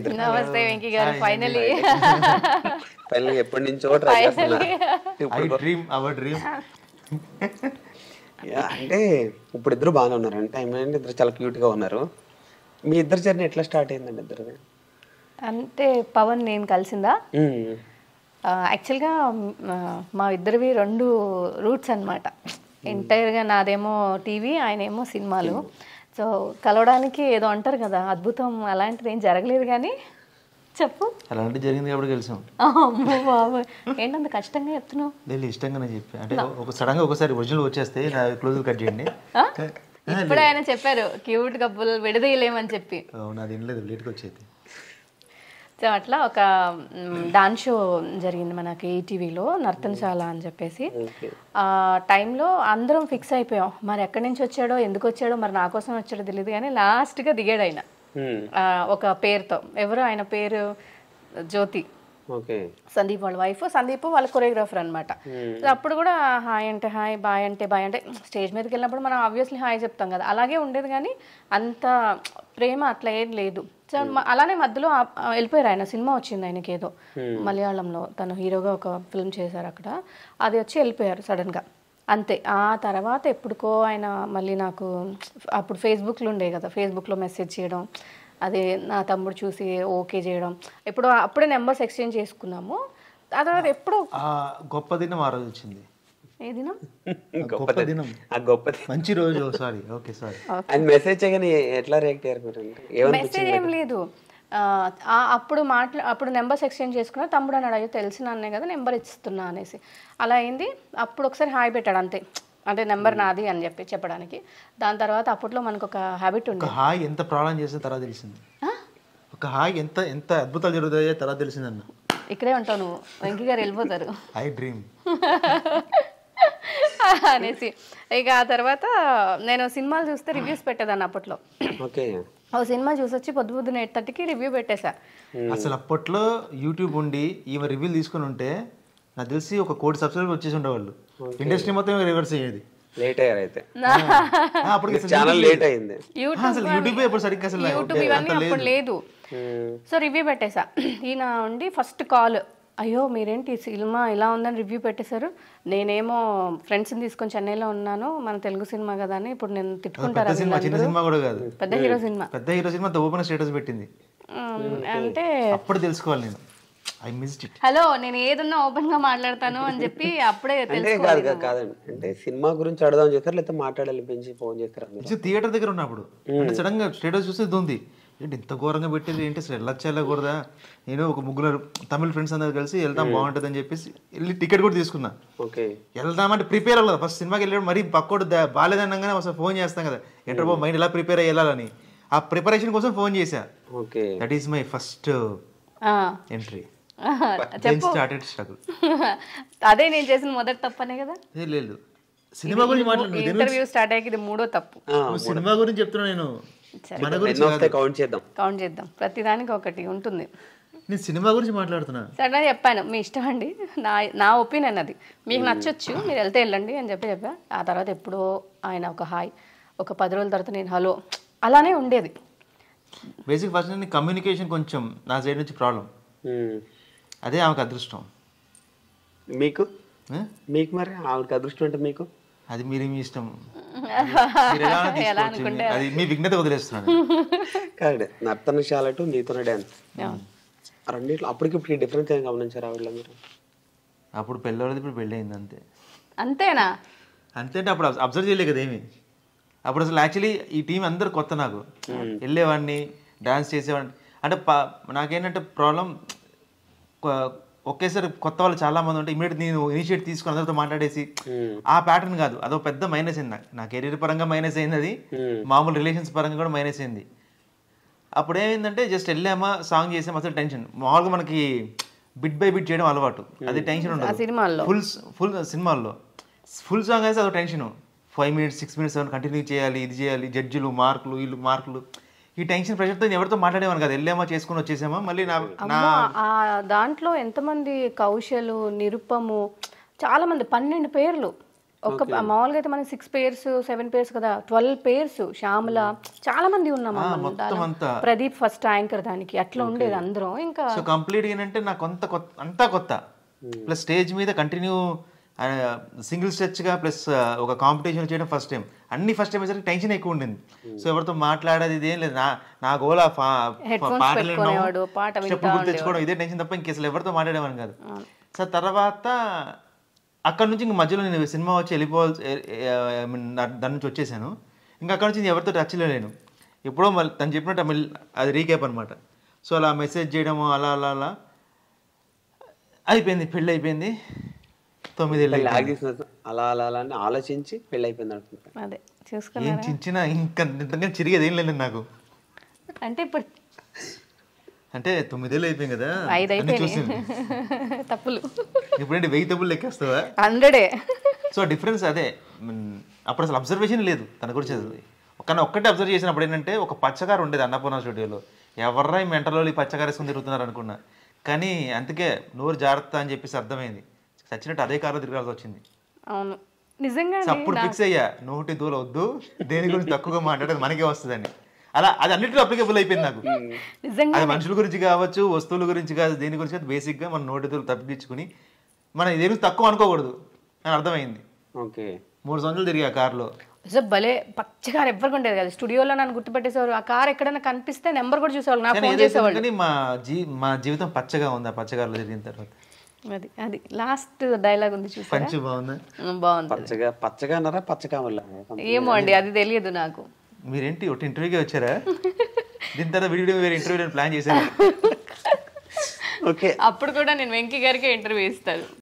నమస్తే వెంకీ గారు finally final ఎప్పటి నుంచో ట్రై చేస్తున్నా finally I dream our dream yeah, అంటే ఇప్పుడు ఇద్దరు బాగానే ఉన్నారు అంటే ఐ మీన్ ఇద్దరు చాలా క్యూట్ గా ఉన్నారు మీ ఇద్దరు జర్నీ ఎట్లా స్టార్ట్ అయిందండి ఇద్దరు అంటే పవన్ నేను కలిసిందా యాక్చువల్గా మా ఇద్దరివి రెండు రూట్స్ అనమాట ఎంటైర్గా నాదేమో టీవీ ఆయనేమో సినిమాలు సో కలవడానికి ఏదో అంటారు కదా అద్భుతం అలాంటిది ఏం జరగలేదు కానీ చెప్పు అలాంటి జరిగింది కాబట్టి కలిసాం అమ్మో బాబు ఏంటంత కష్టంగా చెప్తున్నావు లేదు ఇష్టంగానే చెప్పి అంటే ఒక సడన్ గా ఒకసారి ఒరిజినల్ వచ్చేస్తే నా క్లోజ్ కట్ చేయండి ఆ? ఇప్పుడే ఆయన చెప్పారు క్యూట్ కప్పులు విడదీయలేమని చెప్పి అవును అది వినలేదు లేట్గా వచ్చేది సో అట్లా ఒక డాన్స్ షో జరిగింది మనకి ఈటీవీలో నర్తనశాల అని చెప్పేసి ఆ టైంలో అందరం ఫిక్స్ అయిపోయాం మరి ఎక్కడి నుంచి వచ్చాడో ఎందుకు వచ్చాడో మరి నా కోసం వచ్చాడో తెలియదు కానీ లాస్ట్గా దిగాడు ఆయన ఆ, ఒక పేరుతో ఎవరు ఆయన పేరు జ్యోతి ఓకే సందీప్ వాళ్ళ వైఫ్ సందీప్ వాళ్ళ కొరియోగ్రాఫర్ అనమాట అప్పుడు కూడా హాయ్ అంటే హాయ్ బాయ్ అంటే బాయ్ అంటే స్టేజ్ మీదకి వెళ్ళినప్పుడు మనం ఆబ్వియస్లీ హాయ్ చెప్తాం కదా అలాగే ఉండేది కానీ అంత ప్రేమ అట్లా ఏం లేదు సో మ- అలానే మధ్యలో ఆ- ఆ వెళ్ళిపోయారు ఆయన సినిమా వచ్చింది ఆయనకి ఏదో మలయాళంలో తను హీరోగా ఒక ఫిల్మ్ చేశారు అక్కడ అది వచ్చి వెళ్ళిపోయారు సడన్గా అంతే ఆ తర్వాత ఎప్పుడుకో ఆయన మళ్ళీ నాకు అప్పుడు ఫేస్బుక్లో ఉండే కదా ఫేస్బుక్లో మెసేజ్ చేయడం అదే నా తమ్ముడు చూసి ఓకే చేయడం ఎప్పుడు అప్పుడే నెంబర్స్ ఎక్స్చేంజ్ చేసుకున్నాము ఆ తర్వాత ఎప్పుడు ఆ గొప్ప దినం ఆ రోజు వచ్చింది ఏ దినం ఆ గొప్ప దినం ఆ గొప్పది మంచి రోజు సారీ ఓకే సారీ ఆయన మెసేజ్ చేయగానే ఎట్లా రియాక్ట్ అయ్యారు మీరు అంటే ఏమని మెసేజ్ ఏం లేదు ఆ, ఆ, అప్పుడు మాట్లా అప్పుడు నెంబర్స్ ఎక్స్చేంజ్ చేసుకున్నా తమ్ముడు అన్నాడు అయ్యో తెలిసిన అన్నే కదా నెంబర్ ఇస్తున్నా అనేసి అలా అయింది అప్పుడు ఒకసారి హాయ్ పెట్టాడు అంతే అంటే నెంబర్ నాది అని చెప్పి చెప్పడానికి దాని తర్వాత అప్పట్లో మనకు ఒక హ్యాబిట్ ఒక ఉండే హాయ్ ఎంత ప్రాణం చేస్తే తర్వాత తెలిసింది ఒక హాయ్ ఎంత ఎంత అద్భుతాలు జరుగుతాయో తర్వాత తెలిసిందన్న ఇక్కడే ఉంటావు నువ్వు వెంకీ గారు వెళ్ళిపోతారు ఐ డ్రీమ్ అనేసి ఇక ఆ తర్వాత నేను సినిమాలు చూస్తే రివ్యూస్ పెట్టేదాన్ని అప్పట్లో ఓకే ఓ సినిమా చూసి వచ్చి పొద్దు పొద్దున ఎయిట్ థర్టీకి రివ్యూ పెట్టేశా అసలు అప్పట్లో యూట్యూబ్ ఉండి ఈమె రివ్యూలు తీసుకుని ఉంటే నాకు తెలిసి ఒక కోటి సబ్స్క్రైబర్ వచ్చేసి ఉండేవాళ్ళు ఇండస్ట్రీ మొత్తం రివర్స్ అయ్యేది లేట్ అయ్యారు అయితే ఆ, అప్పటికి అసలు ఛానల్ లేట్ అయింది యూట్యూబ్ అసలు యూట్యూబ్ ఎప్పుడు సరిగ్గా అసలు యూట్యూబ్ ఇవన్నీ అప్పుడు లేదు సో రివ్యూ పెట్టేశా ఈయన ఉండి ఫస్ట్ కాల్ అయ్యో మీరేంటి ఈ సినిమా ఇలా ఉందని రివ్యూ పెట్టేశారు నేనేమో ఫ్రెండ్స్ని తీసుకొని చెన్నైలో ఉన్నాను మన తెలుగు సినిమా కదా అని ఇప్పుడు నేను తిట్టుకుంటారా పెద్ద సినిమా చిన్న సినిమా కూడా కాదు పెద్ద హీరో సినిమా పెద్ద హీరో సినిమా ఓపెన్ స్టేటస్ పెట్టింది ఉమ్, అంటే అప్పుడు తెలుసుకోవాలి నేను ఐ మిస్డ్ ఇట్ హలో నేను ఏదున్నా ఓపెన్ గా మాట్లాడతాను అని చెప్పి అప్పుడే అంటే తెలుసు కాదు కాదు, కాదండి అంటే సినిమా గురించి అడదాం చేస్తారు లేకపోతే మాట్లాడాలి పెంచి ఫోన్ చేస్తారా మీరు థియేటర్ దగ్గర ఉన్నప్పుడు అంటే సడన్ గా స్టేటస్ చూస్తే ఇది ఉంది ఏంటి ఇంత ఘోరంగా పెట్టేది ఏంటి అసలు వెళ్ళొచ్చా వెళ్ళకూడదా నేను ఒక ముగ్గురు తమిళ ఫ్రెండ్స్ అందరు కలిసి వెళ్తాం బాగుంటుంది అని చెప్పేసి వెళ్ళి టికెట్ కూడా తీసుకున్నా ఓకే వెళ్దామంటే ప్రిపేర్ అవ్వలేదు ఫస్ట్ సినిమాకి వెళ్ళాడు మరీ పక్కోడు దా- బాలేదనగానే అసలు ఫోన్ చేస్తాం కదా ఎంటర్ బాబు మైండ్ ఎలా ప్రిపేర్ అయ్యాలని ఆ ప్రిపరేషన్ కోసం ఫోన్ చేశా okay that is my first uh. Entry ఆహా, దెన్ స్టార్టెడ్ స్ట్రగుల్ అదే నేను చేసిన మొదటి తప్పనే కదా లేదు సినిమా గురించి మాట్లాడు ఇంటర్వ్యూ స్టార్ట్ అయ్యాక ఇది మూడో తప్పు నువ్వు సినిమా గురించి చెప్తున్నా నేను మన గురించి ఎన్నో వస్తాయి కౌంట్ చేద్దాం కౌంట్ చేద్దాం ప్రతిదానికి ఒకటి ఉంటుంది నేను సినిమా గురించి మాట్లాడుతున్నా సడన్గా చెప్పాను మీ ఇష్టం అండి నా నా ఒపీనియన్ అది మీకు నచ్చొచ్చు మీరు వెళ్తే వెళ్ళండి అని చెప్పి చెప్పా ఆ తర్వాత ఎప్పుడో ఆయన ఒక హాయ్ ఒక పది రోజుల తర్వాత నేను హలో అలానే ఉండేది బేసిక్ ఫస్ట్ నేను కమ్యూనికేషన్ కొంచెం నా సైడ్ నుంచి ప్రాబ్లం మ్మ్. అదే ఆమెకు అదృష్టం మీకు ఏ? మీకు మరి ఆవిడకి అదృష్టం అంటే మీకు అది మీరు మీ ఇష్టం మీరు ఎలా తీసుకోవచ్చు. అది మీ విఘ్నత వదిలేస్తున్నాను కాదు నర్తనశాల టు నీతోనే డ్యాన్స్ రెండిట్లో అప్పటికి ఇప్పుడు డిఫరెన్స్ ఏం గమనించారు ఆవిడలో మీరు అప్పుడు పెళ్ళవలేదు ఇప్పుడు పెళ్ళి అయింది అంతే అంతేనా అంతే అంటే అప్పుడు అబ్జర్వ్ చేయలే కదా ఏమి అప్పుడు అసలు యాక్చువల్లీ ఈ టీం అందరు కొత్త నాకు వెళ్ళేవాడిని డాన్స్ చేసేవాడిని అంటే ప- నాకేంటంటే ప్రాబ్లం ఒకేసారి కొత్త వాళ్ళు చాలా మంది ఉంటే ఇమీడియట్ నేను ఇనిషియేట్ తీసుకుని అందరితో మాట్లాడేసి ఆ ప్యాటర్న్ కాదు అదో పెద్ద మైనస్ అయింది నాకు నా కెరీర్ పరంగా మైనస్ అయింది అది మామూలు రిలేషన్స్ పరంగా కూడా మైనస్ అయింది అప్పుడు ఏమైందంటే జస్ట్ వెళ్ళామా సాంగ్ చేసామా అసలు టెన్షన్ మామూలుగా మనకి బిట్ బై బిట్ చేయడం అలవాటు అది టెన్షన్ ఆ ఉండదు సినిమాల్లో ఫుల్ ఫుల్ సినిమాల్లో ఫుల్ సాంగ్ అయితే అదో tension five minutes six minutes seven continue చేయాలి ఇది చేయాలి జడ్జిలు మార్కులు వీళ్ళు మార్కులు ఈ టెన్షన్ ప్రెషర్తో ఎవరితో మాట్లాడేవాను కదా వెళ్ళామా చేసుకుని వచ్చేసామా మళ్ళీ నా నా అమ్మో ఆ దాంట్లో ఎంతమంది కౌశలు నిరుపము చాలా మంది పన్నెండు పేర్లు ఒక మామూలుగా అయితే మనకి సిక్స్ పేర్స్ సెవెన్ పేర్స్ కదా ట్వెల్వ్ పేర్స్ శ్యామల చాలా మంది ఉన్నాం అమ్మ మొత్తం అంతా ప్రదీప్ ఫస్ట్ యాంకర్ దానికి అట్లా ఉండేది అందరం ఇంకా సో కంప్లీట్ ఏంటంటే నాకు కొంత కొత్త అంతా కొత్త ప్లస్ స్టేజ్ మీద కంటిన్యూ సింగిల్ స్ట్రెచ్గా ప్లస్ ఒక కాంపిటీషన్ చేయడం ఫస్ట్ టైం అన్ని ఫస్ట్ టైం వచ్చేసరికి టెన్షన్ ఎక్కువ ఉండింది సో ఎవరితో మాట్లాడేది ఇదేం లేదు నా నా గోల Headphones పాటలు పెట్టుకునేవాడు, పాట వింటా స్టెప్పులు గుర్తు తెచ్చుకోవడం ఇదే టెన్షన్ తప్ప ఇంక అసలు ఎవరితో మాట్లాడేవాడిని కాదు సో తర్వాత అక్కడ నుంచి ఇంక మధ్యలో నేను సినిమా వచ్చి వెళ్ళిపోవాల్సి ఏ- ఏ- I mean, నా- దాని నుంచి వచ్చేసాను ఇంకా అక్కడ నుంచి ఎవరితో టచ్లో లేను ఎప్పుడో మళ్ళీ తను చెప్పినట్టు మళ్ళీ అది రీక్యాప్ అనమాట సో అలా మెసేజ్ చేయడము అలా అలా అలా అయిపోయింది పెళ్ళి అయిపోయింది తొమ్మిదేళ్ళు లాగ్ తీసిన అలా అలా అలా అని ఆలోచించి పెళ్ళి అయిపోయింది అనుకుంటా అదే చూసుకున్నా ఏం చించిన ఇంకా ఇంతకన్నా చిరిగేది ఏం లేదు నాకు అంటే ఇప్పుడు అంటే తొమ్మిదేళ్ళు అయిపోయింది కదా ఐదు అన్ని అయిపోయినాయి చూసింది తప్పులు ఇప్పుడేంటి వెయ్యి తప్పులు లెక్కేస్తావా హండ్రెడే సో డిఫరెన్స్ అదే మ్, అప్పుడు అసలు అబ్జర్వేషన్ లేదు తన గురించి అది కానీ ఒక్కటే అబ్జర్వ్ చేసినప్పుడు ఏంటంటే ఒక పచ్చగారు ఉండేది అన్నపూర్ణ స్టూడియోలో ఎవర్రా ఈ మెంటలో ఈ పచ్చగారు వేసుకుని తిరుగుతున్నారు అనుకున్నా కానీ అందుకే నోరు జాగ్రత్త అని చెప్పేసి అర్థమైంది చచ్చినట్టు అదే కారులో తిరగాల్సి వచ్చింది అవును నిజంగా సో అప్పుడు ఫిక్స్ అయ్యా నోటి దూల వద్దు దేని గురించి తక్కువగా మాట్లాడేది మనకే వస్తుందని అలా అది అన్నిటిలో అప్లికేబుల్ అయిపోయింది నాకు నిజంగా అది మనుషుల గురించి కావచ్చు వస్తువుల గురించి కాదు దేని గురించి కాదు బేసిక్గా మన నోటి దూలు తప్పించుకుని మనం దేని గురించి తక్కువ అనుకోకూడదు అని అర్థమైంది ఓకే మూడు సంవత్సరాలు తిరిగి ఆ కారులో అసలు భలే పచ్చ కార్ ఎవరికి ఉండేది కదా స్టూడియోలో నన్ను గుర్తుపెట్టేసేవారు ఆ కార్ ఎక్కడైనా కనిపిస్తే నెంబర్ కూడా చూసేవాళ్ళు నాకు కానీ ఫోన్ ఏదైతే చేసేవాళ్ళు కానీ మా జీ మా జీవితం పచ్చగా ఉంది ఆ పచ్చగారులో తిరిగిన తర్వాత అది అది లాస్ట్ డైలాగ్ ఉంది చూసారా పంచి బాగుందా ఉమ్, బాగుంది పచ్చగా పచ్చగా అన్నారా పచ్చగా వల్ల ఏమో అండి అది తెలియదు నాకు మీరేంటి ఒకటి ఇంటర్వ్యూకి వచ్చారా దీని తర్వాత వీడియో వేరే ఇంటర్వ్యూ ప్లాన్ చేశారు ఓకే అప్పుడు కూడా నేను వెంకీ గారికి ఇంటర్వ్యూ ఇస్తాను